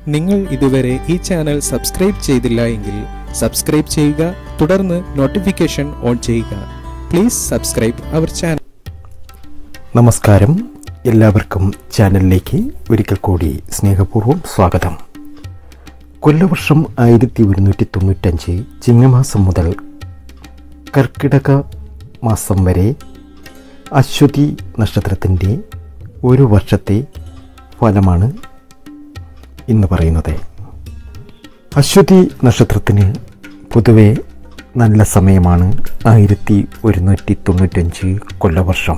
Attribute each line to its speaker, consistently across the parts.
Speaker 1: നിങ്ങൾ ഇതുവരെ ഈ ചാനൽ സബ്സ്ക്രൈബ് ചെയ്തില്ല എങ്കിൽ സബ്സ്ക്രൈബ് ചെയ്യുക തുടർന്ന് നോട്ടിഫിക്കേഷൻ ഓൺ ചെയ്യുക പ്ലീസ് സബ്സ്ക്രൈബ് അവർ ചാനൽ
Speaker 2: നമസ്കാരം എല്ലാവർക്കും ചാനലിലേക്ക് ഒരിക്കൽ കൂടി സ്നേഹപൂർവ്വം സ്വാഗതം കൊല്ലവർഷം ആയിരത്തി ഒരുന്നൂറ്റി തൊണ്ണൂറ്റഞ്ച് ചിങ്ങമാസം മുതൽ കർക്കിടക മാസം വരെ അശ്വതി നക്ഷത്രത്തിൻ്റെ ഒരു വർഷത്തെ ഫലമാണ് ഇന്ന് പറയുന്നത് അശ്വതി നക്ഷത്രത്തിന് പൊതുവെ നല്ല സമയമാണ് ആയിരത്തി ഒരുന്നൂറ്റി തൊണ്ണൂറ്റഞ്ച് കൊല്ലവർഷം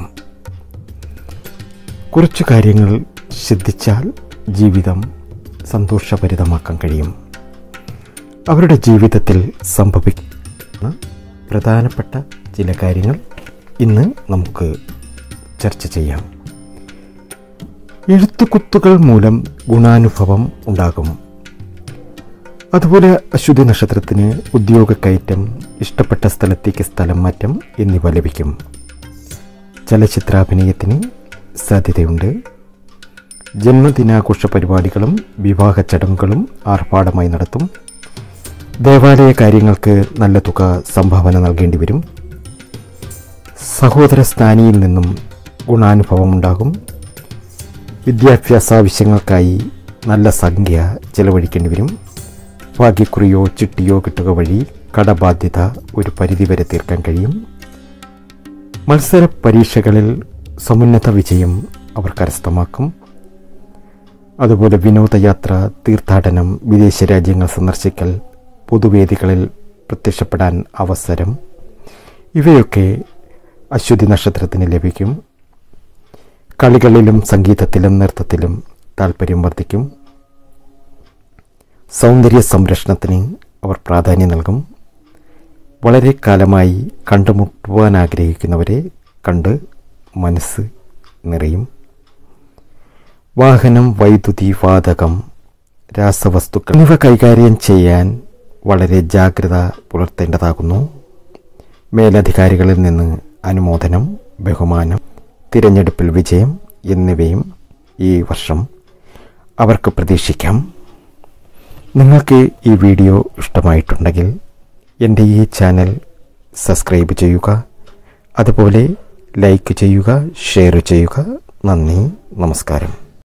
Speaker 2: കുറച്ച് കാര്യങ്ങൾ ശ്രദ്ധിച്ചാൽ ജീവിതം സന്തോഷഭരിതമാക്കാൻ കഴിയും അവരുടെ ജീവിതത്തിൽ സംഭവിക്കുന്ന പ്രധാനപ്പെട്ട ചില കാര്യങ്ങൾ ഇന്ന് നമുക്ക് ചർച്ച ചെയ്യാം എഴുത്തുകുത്തുകൾ മൂലം ഗുണാനുഭവം ഉണ്ടാകും അതുപോലെ അശ്വതി നക്ഷത്രത്തിന് ഉദ്യോഗക്കയറ്റം ഇഷ്ടപ്പെട്ട സ്ഥലത്തേക്ക് സ്ഥലം മാറ്റം എന്നിവ ലഭിക്കും ചലച്ചിത്രാഭിനയത്തിന് സാധ്യതയുണ്ട് ജന്മദിനാഘോഷ പരിപാടികളും വിവാഹ ചടങ്ങുകളും ആർഭാടമായി നടത്തും ദേവാലയ കാര്യങ്ങൾക്ക് നല്ല തുക സംഭാവന നൽകേണ്ടി വരും സഹോദര സ്ഥാനിയിൽ നിന്നും ഗുണാനുഭവം ഉണ്ടാകും വിദ്യാഭ്യാസ ആവശ്യങ്ങൾക്കായി നല്ല സംഖ്യ ചെലവഴിക്കേണ്ടി വരും ഭാഗ്യക്കുറിയോ ചിട്ടിയോ കിട്ടുക വഴി കടബാധ്യത ഒരു പരിധിവരെ തീർക്കാൻ കഴിയും മത്സര പരീക്ഷകളിൽ സമുന്നത വിജയം അവർ കരസ്ഥമാക്കും അതുപോലെ വിനോദയാത്ര തീർത്ഥാടനം വിദേശ രാജ്യങ്ങൾ സന്ദർശിക്കൽ പൊതുവേദികളിൽ പ്രത്യക്ഷപ്പെടാൻ അവസരം ഇവയൊക്കെ അശ്വതി നക്ഷത്രത്തിന് ലഭിക്കും കളികളിലും സംഗീതത്തിലും നൃത്തത്തിലും താല്പര്യം വർദ്ധിക്കും സൗന്ദര്യ സംരക്ഷണത്തിന് അവർ പ്രാധാന്യം നൽകും വളരെ കാലമായി കണ്ടുമുട്ടുവാൻ ആഗ്രഹിക്കുന്നവരെ കണ്ട് മനസ്സ് നിറയും വാഹനം വൈദ്യുതി വാതകം രാസവസ്തുക്കൾ എന്നിവ കൈകാര്യം ചെയ്യാൻ വളരെ ജാഗ്രത പുലർത്തേണ്ടതാകുന്നു മേലധികാരികളിൽ നിന്ന് അനുമോദനം ബഹുമാനം തിരഞ്ഞെടുപ്പിൽ വിജയം എന്നിവയും ഈ വർഷം അവർക്ക് പ്രതീക്ഷിക്കാം നിങ്ങൾക്ക് ഈ വീഡിയോ ഇഷ്ടമായിട്ടുണ്ടെങ്കിൽ എൻ്റെ ഈ ചാനൽ സബ്സ്ക്രൈബ് ചെയ്യുക അതുപോലെ ലൈക്ക് ചെയ്യുക ഷെയർ ചെയ്യുക നന്ദി നമസ്കാരം